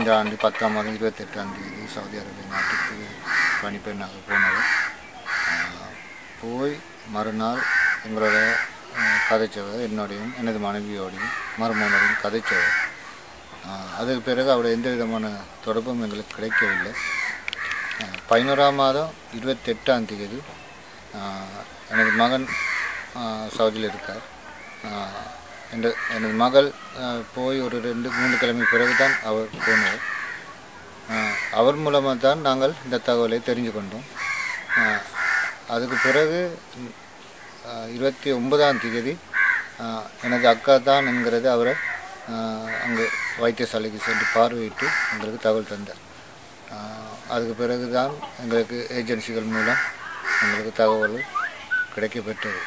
இந்த ஆண்டு பத்தாம் மாதம் இருபத்தெட்டாம் தேதி சவுதி அரேபியா நாட்டுக்கு பணிப்பெண்ணாக போனது ஆஹ் போய் மறுநாள் எங்களோட ஆஹ் கதைச்சவர் என்னோடையும் எனது மனைவியோடையும் மருமகனோடையும் கதைச்சவர் ஆஹ் அதுக்கு பிறகு அவருடைய எந்த விதமான தொடர்பும் எங்களுக்கு கிடைக்கவில்லை ஆஹ் பதினோராம் மாதம் இருபத்தெட்டாம் தேதி ஆஹ் எனது மகன் ஆஹ் சவுதியில் இருக்கார் ஆஹ் என்ற எனது மகள் ஆஹ் போய் ஒரு ரெண்டு மூணு கிழமை பிறகு தான் அவர் போனவர் ஆஹ் அவர் மூலமாக தான் நாங்கள் இந்த தகவலை தெரிஞ்சு கொண்டோம் ஆஹ் அதுக்கு பிறகு ம், ஆஹ் இருபத்தி ஒன்பதாம் தேதி ஆஹ் எனது அக்கா தான் என்கிறது அவரை ஆஹ் அங்கு வைத்தியசாலைக்கு சென்று பார்வையிட்டு எங்களுக்கு தகவல் தந்தார் ஆஹ் அதுக்கு பிறகு தான் எங்களுக்கு ஏஜென்சிகள் மூலம் எங்களுக்கு தகவல் கிடைக்கப்பெற்றது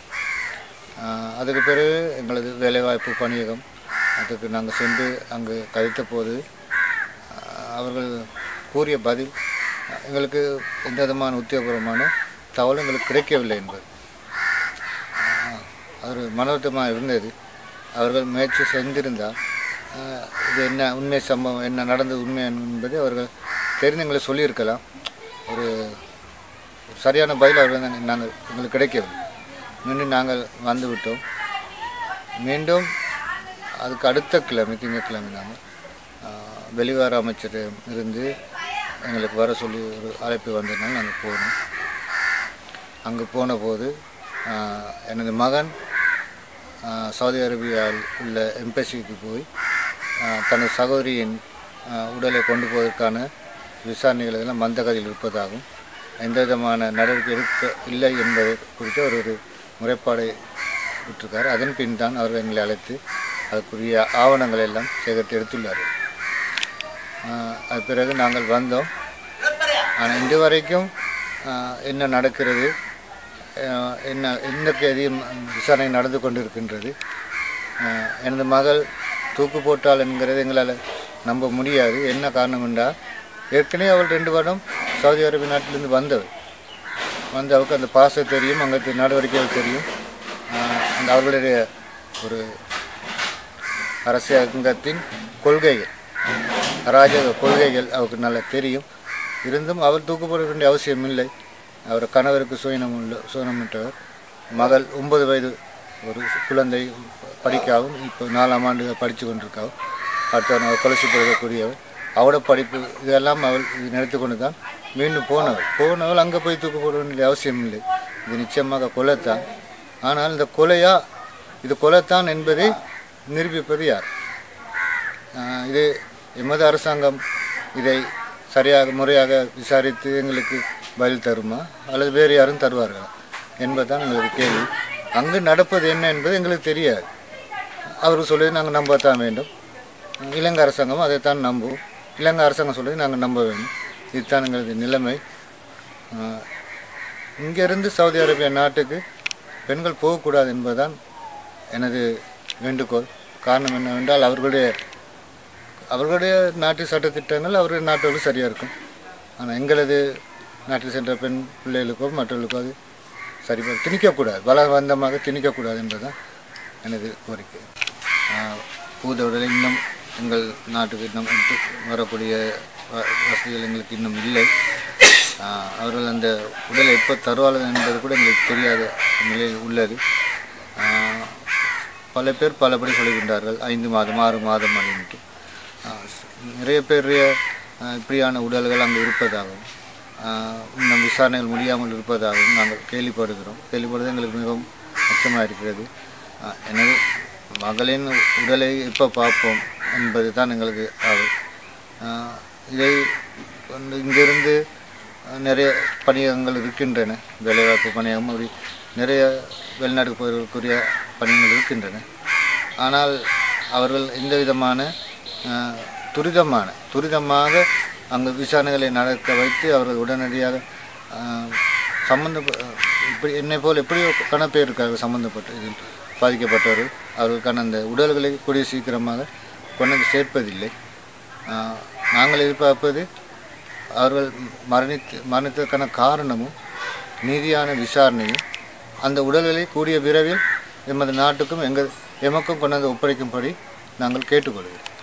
ஆஹ் அதுக்கு பிறகு எங்களது வேலைவாய்ப்பு பணியகம் அதுக்கு நாங்கள் சென்று அங்கு கதைத்த போது ஆஹ் அவர்கள் கூறிய பதில் எங்களுக்கு எந்த விதமான உத்தியோகபூர்வமான தகவலும் எங்களுக்கு கிடைக்கவில்லை என்பது ஆஹ் அது ஒரு மனோத்தமாக இருந்தது அவர்கள் முயற்சி செஞ்சிருந்தால் ஆஹ் இது என்ன உண்மை சம்பவம் என்ன நடந்தது உண்மை என்பது அவர்கள் தெரிந்து எங்களை சொல்லியிருக்கலாம் ஒரு ஒரு சரியான பதில் அவர்கள் நாங்கள் நாங்கள் எங்களுக்கு கிடைக்கவில்லை மீண்டும் நாங்கள் வந்து விட்டோம் மீண்டும் அதுக்கு அடுத்த கிழமை திங்கட்கிழமை நாங்கள் ஆஹ், வெளிவார அமைச்சரிடம் இருந்து எங்களுக்கு வர சொல்லி ஒரு அழைப்பு வந்ததுனால நாங்கள் போனோம் அங்கே போன போது ஆஹ், எனது மகன் ஆஹ், சவுதி அரேபியாவில் உள்ள எம்பசிக்கு போய் ஆஹ், தனது சகோதரியின் ஆஹ், உடலை கொண்டு போவதற்கான விசாரணைகள் எல்லாம் மந்தகதியில் இருப்பதாகவும் எந்த விதமான நடவடிக்கை எடுக்க இல்லை என்பது குறித்து அவர் ஒரு முறைப்பாடை விட்டிருக்கார் அதன் பின் தான் அவர் எங்களை அழைத்து அதுக்குரிய ஆவணங்கள் எல்லாம் சேகரித்து எடுத்துள்ளார்கள் ஆஹ், அது பிறகு நாங்கள் வந்தோம் ஆனால் இன்று வரைக்கும் ஆஹ், என்ன நடக்கிறது ஆஹ், என்ன என்ன எதையும் விசாரணை நடந்து கொண்டிருக்கின்றது ஆஹ், எனது மகள் தூக்கு போட்டாள் என்கிறது எங்களால் நம்ப முடியாது என்ன காரணம் என்றால் ஏற்கனவே அவள் ரெண்டு வருடம் சவுதி அரேபிய நாட்டிலிருந்து வந்தவள் வந்து அவருக்கு அந்த பாசம் தெரியும் அங்கே நடவடிக்கைகள் தெரியும் ஆஹ், அந்த அவர்களுடைய ஒரு அரசாங்கத்தின் கொள்கைகள் அராஜக கொள்கைகள் அவருக்கு நல்லா தெரியும் இருந்தும் அவர் தூக்கப்பட வேண்டிய அவசியம் இல்லை அவர் கணவருக்கு சுயனம் உள்ள சுயனமிட்டவர் மகள் ஒன்பது வயது ஒரு குழந்தை படிக்கவும் இப்போ நாலாம் ஆண்டு படித்து கொண்டிருக்காவும் அடுத்த அவள் கொலை செய்யப்படக்கூடியவர் அவட படிப்பு இதெல்லாம் அவள் இது நினைத்து கொண்டு தான் மீண்டும் போனவள் போனவள் அங்கே போய் தூக்கு போட வேண்டிய அவசியம் இல்லை இது நிச்சயமாக கொலைத்தான் ஆனால் இந்த கொலையா இது கொலைத்தான் என்பதை நிரூபிப்பது யார் ஆஹ் இது எமது அரசாங்கம் இதை சரியாக முறையாக விசாரித்து எங்களுக்கு பதில் தருமா அல்லது வேறு யாரும் தருவார்களா என்பதுதான் எங்களுக்கு கேள்வி அங்கு நடப்பது என்ன என்பது எங்களுக்கு தெரியாது அவர் சொல்லுவது நாங்கள் நம்பத்தான் வேண்டும் இலங்கை அரசாங்கம் அதைத்தான் நம்புவோம் இலங்கை அரசாங்கம் சொல்லுவது நாங்கள் நம்ப வேண்டும் இதுதான் எங்களது நிலைமை ஆஹ் இங்கிருந்து சவுதி அரேபியா நாட்டுக்கு பெண்கள் போகக்கூடாது என்பதுதான் எனது வேண்டுகோள் காரணம் என்னவென்றால் அவர்களுடைய அவர்களுடைய நாட்டு சட்டத்திட்டங்கள் அவருடைய நாட்டோடு சரியாக இருக்கும் ஆனால் எங்களது நாட்டில் சென்ற பெண் பிள்ளைகளுக்கோ மற்றவர்களுக்கோ அது சரி திணிக்கக்கூடாது பலவந்தமாக திணிக்கக்கூடாது என்பதுதான் எனது கோரிக்கை ஆஹ் பூத உடலை இன்னும் எங்கள் நாட்டுக்கு இன்னும் எடுத்து வரக்கூடிய வ- வசதிகள் எங்களுக்கு இன்னும் இல்லை ஆஹ் அவர்கள் அந்த உடலை எப்போ தருவார்கள் என்பது கூட எங்களுக்கு தெரியாத நிலையில் உள்ளது ஆஹ் பல பேர் பலபடி சொல்கின்றார்கள் ஐந்து மாதம் ஆறு மாதம் அப்படின்ட்டு ஆஹ் ஸ்- நிறைய பேருடைய ஆஹ் இப்படியான உடல்கள் அங்கே இருப்பதாகவும் ஆஹ் இன்னும் விசாரணைகள் முடியாமல் இருப்பதாகவும் நாங்கள் கேள்விப்படுகிறோம் கேள்விப்படுவது எங்களுக்கு மிகவும் அச்சமாக இருக்கிறது ஆஹ் எனது மகளின் உடலை எப்போ பார்ப்போம் என்பது தான் எங்களுக்கு ஆவல் ஆஹ் இதை வந்து இங்கிருந்து அஹ், நிறைய பணியகங்கள் இருக்கின்றன வேலைவாய்ப்பு பணியகம் அப்படி நிறைய வெளிநாட்டுக்கு போவதற்குரிய பணிகள் இருக்கின்றன ஆனால் அவர்கள் எந்த விதமான அஹ், துரிதமான துரிதமாக அங்கு விசாரணைகளை நடக்க வைத்து அவர்கள் உடனடியாக அஹ், சம்பந்த இப்படி என்னை போல் எப்படியோ கண பேர் இருக்கார்கள் சம்பந்தப்பட்டு இதில் பாதிக்கப்பட்டவர்கள் அவர்களுக்கான அந்த உடல்களை கூடிய சீக்கிரமாக கொண்டு வந்து சேர்ப்பதில்லை ஆஹ், நாங்கள் எதிர்பார்ப்பது அவர்கள் மரணித்து மரணித்ததற்கான காரணமும் நீதியான விசாரணையும் அந்த உடல்களை கூடிய விரைவில் எமது நாட்டுக்கும் எங்கள் எமக்கும் கொண்டு வந்து ஒப்படைக்கும்படி நாங்கள் கேட்டுக்கொள்கிறோம்